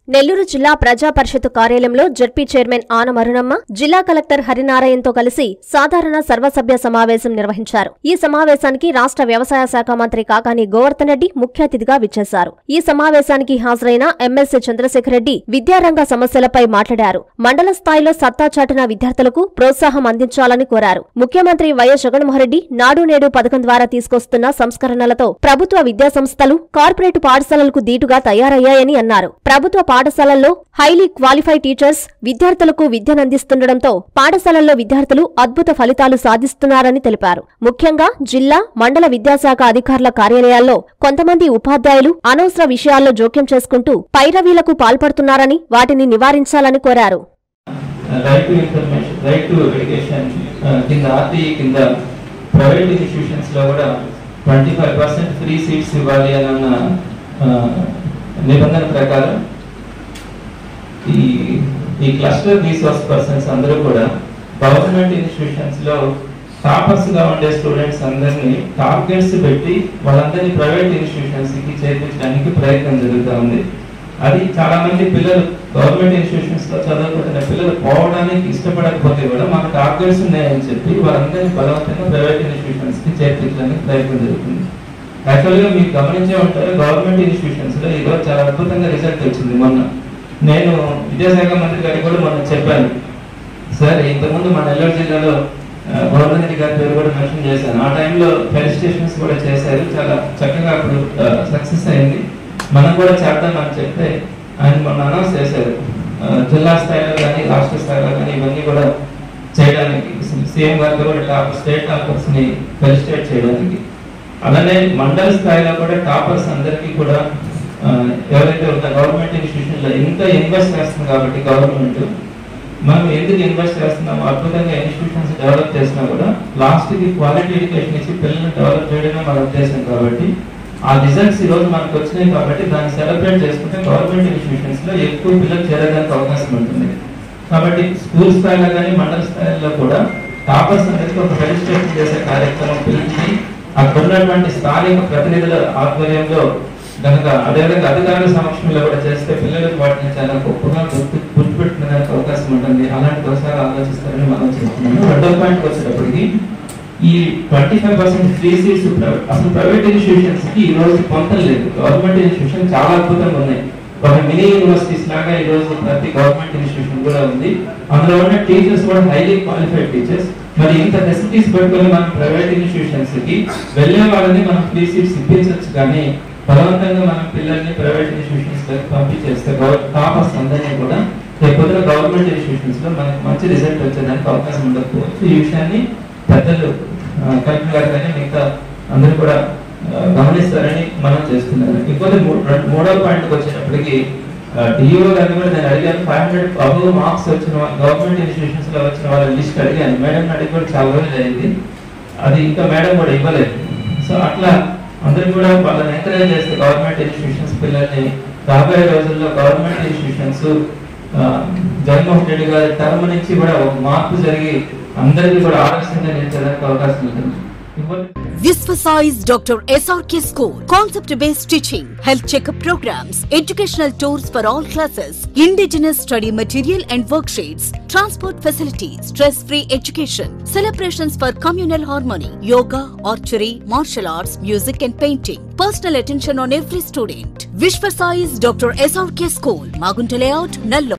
నెల్లూరు జిల్లా ప్రజా పరిషత్ కార్యాలయంలో జడ్పీ చైర్మన్ ఆనమరుణమ్మ జిల్లా కలెక్టర్ హరినారాయణతో కలిసి సాధారణ సర్వసభ్య సమావేశం నిర్వహించారు ఈ సమావేశానికి రాష్ట్ర వ్యవసాయ శాఖ మంత్రి కాకాని గోవర్ధన్ రెడ్డి ముఖ్య అతిథిగా విచ్చేశారు ఈ సమావేశానికి హాజరైన ఎమ్మెల్సీ చంద్రశేఖర్ రెడ్డి విద్యారంగ సమస్యలపై మాట్లాడారు మండల స్థాయిలో సత్తా చాటిన విద్యార్థులకు ప్రోత్సాహం అందించాలని కోరారు ముఖ్యమంత్రి వైఎస్ జగన్మోహన్రెడ్డి నాడు నేడు పథకం ద్వారా తీసుకొస్తున్న సంస్కరణలతో ప్రభుత్వ విద్యాసంస్థలు కార్పొరేట్ పాఠశాలలకు దీటుగా తయారయ్యాయని అన్నారు ప్రభుత్వ పాఠశాలల్లో హైలీ క్వాలిఫైడ్ టీచర్స్ విద్యార్థులకు విద్యనందిస్తుండటంతో పాఠశాలల్లో విద్యార్థులు అద్భుత ఫలితాలు సాధిస్తున్నారని తెలిపారు ముఖ్యంగా జిల్లా మండల విద్యాశాఖ అధికారుల కార్యాలయాల్లో కొంతమంది ఉపాధ్యాయులు అనవసర విషయాల్లో జోక్యం చేసుకుంటూ పైరవీలకు పాల్పడుతున్నారని వాటిని నివారించాలని కోరారు right to information right to education కింద ఆర్టీఈ కింద ప్రైవేట్ ఇన్స్టిట్యూషన్స్ లో కూడా twenty five percent free seats ఇవ్వాలి అని అన్న ఆ, నిబంధన ప్రకారం ఈ ఈ క్లస్టర్ రీసోర్స్ పర్సన్స్ అందరూ కూడా గవర్నమెంట్ ఇన్స్టిట్యూషన్స్ లో టాపర్స్ గా ఉండే స్టూడెంట్స్ అందరినీ టార్గెట్స్ పెట్టి వాళ్ళందరినీ ప్రైవేట్ ఇన్స్టిట్యూషన్స్ కి చేర్పించడానికి ప్రయత్నం జరుగుతూ ఉంది అది చాలా మంది పిల్లలు గవర్నమెంట్ ఇన్స్టిట్యూషన్స్ లో చదువుకుంటున్న పిల్లలు పోవడానికి ఇష్టపడకపోతే కూడా మాకు టార్గెట్స్ ఉన్నాయని చెప్పి వాళ్ళందరినీ బలవంతంగా ప్రైవేట్ ఇన్స్టిట్యూషన్స్ కి చేర్పించడానికి ప్రయత్నం జరుగుతుంది యాక్చువల్ గా మీరు గమనించే ఉంటారు గవర్నమెంట్ ఇన్స్టిట్యూషన్స్ లో ఈరోజు చాలా అద్భుతంగా రిజల్ట్ వచ్చింది మొన్న నేను విద్యాశాఖ మంత్రి గారికి కూడా మొన్న చెప్పాను సార్ ఇంతకుముందు మన నెల్లూరు జిల్లాలో ఆ, గవర్నర్ రెడ్డి గారి పేరు కూడా మెన్షన్ చేశాను ఆ టైంలో ఫెలిస్టేషన్స్ కూడా చేశారు చాలా చక్కగా అప్పుడు సక్సెస్ అయింది మనం కూడా చేద్దామని చెప్తే ఆయన మొన్న అనౌన్స్ చేశారు ఆ, జిల్లా స్థాయిలో కానీ రాష్ట్ర స్థాయిలో కానీ ఇవన్నీ కూడా చేయడానికి సీఎం గారితో కూడా టాప్ స్టేట్ టాపర్స్ ని ఫెలిస్టేట్ చేయడానికి అలానే మండల స్థాయిలో కూడా టాపర్స్ అందరికీ కూడా ఆ, ఎవరైతే ఉన్న గవర్నమెంట్ ఇన్స్టిట్యూషన్ లో ఇంకా ఇన్వెస్ట్ చేస్తుంది కాబట్టి గవర్నమెంట్ మనం ఎందుకు ఇన్వెస్ట్ చేస్తున్నాము అద్భుతంగా ఇన్స్టిట్యూషన్స్ డెవలప్ చేసినా కూడా లాస్ట్ కి క్వాలిటీ ఎడ్యుకేషన్ ఇచ్చి పిల్లల్ని డెవలప్ చేయడమే మన ఉద్దేశం కాబట్టి ఆ రిజల్ట్స్ ఈ రోజు మనకు వచ్చినాయి కాబట్టి దాన్ని సెలబ్రేట్ చేసుకుంటే గవర్నమెంట్ ఇన్స్టిట్యూషన్స్ లో ఎక్కువ పిల్లలు చేరడానికి అవకాశం ఉంటుంది కాబట్టి స్కూల్ స్థాయిలో కానీ మండల స్థాయిలో కూడా టాపర్స్ అందరికీ ఒక రిజిస్ట్రేషన్ చేసే కార్యక్రమం పిలిచి అక్కడ ఉన్నటువంటి స్థానిక ప్రతినిధుల ఆధ్వర్యంలో కనుక అదేవిధంగా అధికారుల సమక్షంలో కూడా చేస్తే పిల్లలకు వాటిని చాలా గొప్పగా గుర్తు గుర్తుపెట్టుకునేదానికి అవకాశం ఉంటుంది అలాంటి ఒకసారి ఆలోచిస్తారని మనం చేస్తున్నాము రెండో పాయింట్ వచ్చేటప్పటికి ఈ twenty five percent free seats అసలు ప్రైవేట్ ఇన్స్టిట్యూషన్స్ కి ఈ రోజు పొందం లేదు గవర్నమెంట్ ఇన్స్టిట్యూషన్ చాలా అద్భుతంగా ఉన్నాయి ఒక మినీ యూనివర్సిటీస్ లాగా ఈ రోజు ప్రతి గవర్నమెంట్ ఇన్స్టిట్యూషన్ కూడా ఉంది అందులో ఉన్న టీచర్స్ కూడా హైలీ క్వాలిఫైడ్ టీచర్స్ మరి ఇంత ఫెసిలిటీస్ పెట్టుకొని మనం ప్రైవేట్ ఇన్స్టిట్యూషన్స్ కి వెళ్ళే వాళ్ళని మనం ఫ్రీ సీట్స్ ఇప్పించవచ్చు కానీ బలవంతంగా మనం పిల్లల్ని ప్రైవేట్ ఇన్స్టిట్యూషన్స్ లోకి పంపించేస్తే టాపర్స్ అందరినీ కూడా రేపొద్దున గవర్నమెంట్ ఇన్స్టిట్యూషన్స్ లో మనకు మంచి రిజల్ట్ వచ్చేదానికి అవకాశం ఉండకపోవచ్చు ఈ విషయాన్ని పెద్దలు ఆ, కలెక్టర్ గారు కానీ మిగతా అందరూ కూడా ఆ, గమనిస్తారని మనం చేస్తున్నాను ఇంకోటి మూ- రెండు- మూడో పాయింట్ వచ్చేటప్పటికి డిఓ గారిని కూడా నేను అడిగాను ఫైవ్ హండ్రెడ్ అబౌవ్ మార్క్స్ వచ్చిన గవర్నమెంట్ ఇన్స్టిట్యూషన్స్ లో వచ్చిన వాళ్ళ లిస్ట్ అడిగాను మేడం అడిగి కూడా చాలా రోజులు అయింది అది ఇంకా మేడం కూడా ఇవ్వలేదు సో అట్లా అందరూ కూడా వాళ్ళని ఎంకరేజ్ చేస్తే గవర్నమెంట్ ఇన్స్టిట్యూషన్స్ పిల్లల్ని రాబోయే రోజుల్లో గవర్నమెంట్ ఇన్స్టిట్యూషన్స్ జగన్మోహన్ రెడ్డి గారి టర్మ్ నుంచి కూడా ఒక మార్పు జరిగి అందరికీ కూడా ఆదర్శంగా నిలిచేదానికి అవకాశం ఉంటుంది ఇంకోటి Visvasize Dr. SRK School. Concept based teaching, health checkup programs, educational tours for all classes, indigenous study material and worksheets, transport facilities, stress free education, celebrations for communal harmony, yoga, archery, martial arts, music and painting. Personal attention on every student. Vishvasize Dr. SRK School, Magunta Layout, Nallo.